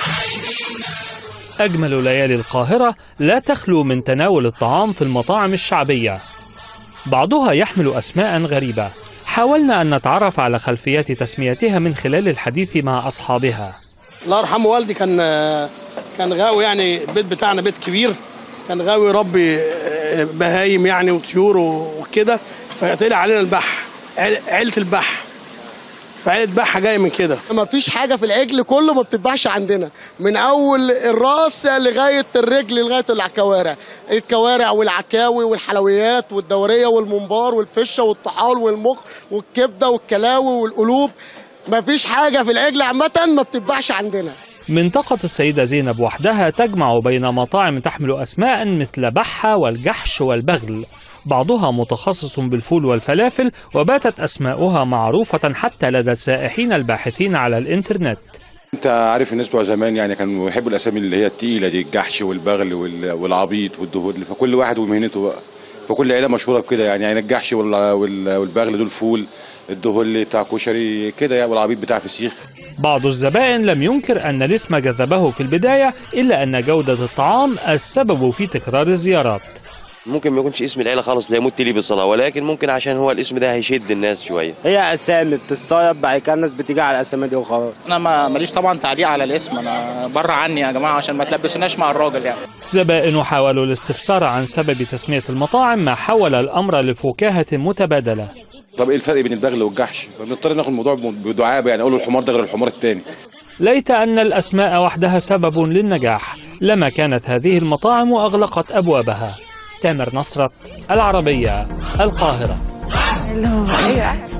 أجمل ليالي القاهرة لا تخلو من تناول الطعام في المطاعم الشعبية بعضها يحمل أسماء غريبة حاولنا أن نتعرف على خلفيات تسميتها من خلال الحديث مع أصحابها الله يرحمه والدي كان كان غاوي يعني البيت بتاعنا بيت كبير كان غاوي يربي بهايم يعني وطيور وكده فطلع علينا البح عيله البح فعيله بحه جايه من كده ما فيش حاجه في العجل كله ما بتتباعش عندنا من اول الراس لغايه الرجل لغايه الكوارع الكوارع والعكاوي والحلويات والدوريه والممبار والفشه والطحال والمخ والكبده والكلاوي والقلوب ما فيش حاجه في العجل عامه ما بتتباعش عندنا منطقة السيدة زينب وحدها تجمع بين مطاعم تحمل أسماء مثل بحة والجحش والبغل بعضها متخصص بالفول والفلافل وباتت أسماؤها معروفة حتى لدى السائحين الباحثين على الإنترنت انت عارف الناس بتوع زمان يعني كانوا يحبوا الاسامي اللي هي التقيله دي الجحش والبغل والعبيط والدهول فكل واحد ومهنته بقى فكل عيله مشهوره بكده يعني يعني الجحش والبغل دول فول الدهول بتاع كشري كده يعني والعبيط بتاع فسيخ بعض الزبائن لم ينكر أن الاسم جذبه في البداية إلا أن جودة الطعام السبب في تكرار الزيارات ممكن ما يكونش اسم العيله خالص لا يمت لي بالصلاه ولكن ممكن عشان هو الاسم ده هيشد الناس شويه هي اسامي بتتصايب بعد كده الناس بتيجي على الاسامي دي وخلاص انا ما ماليش طبعا تعليق على الاسم انا بره عني يا جماعه عشان ما تلبسوناش مع الراجل يعني زبائن حاولوا الاستفسار عن سبب تسمية المطاعم ما حول الأمر لفكاهة متبادلة طب ايه الفرق بين البغل والجحش فبنضطر ناخد الموضوع بدعابه يعني اقول الحمار ده غير الحمار الثاني ليت أن الأسماء وحدها سبب للنجاح لما كانت هذه المطاعم أغلقت أبوابها تامر نصرت العربية القاهرة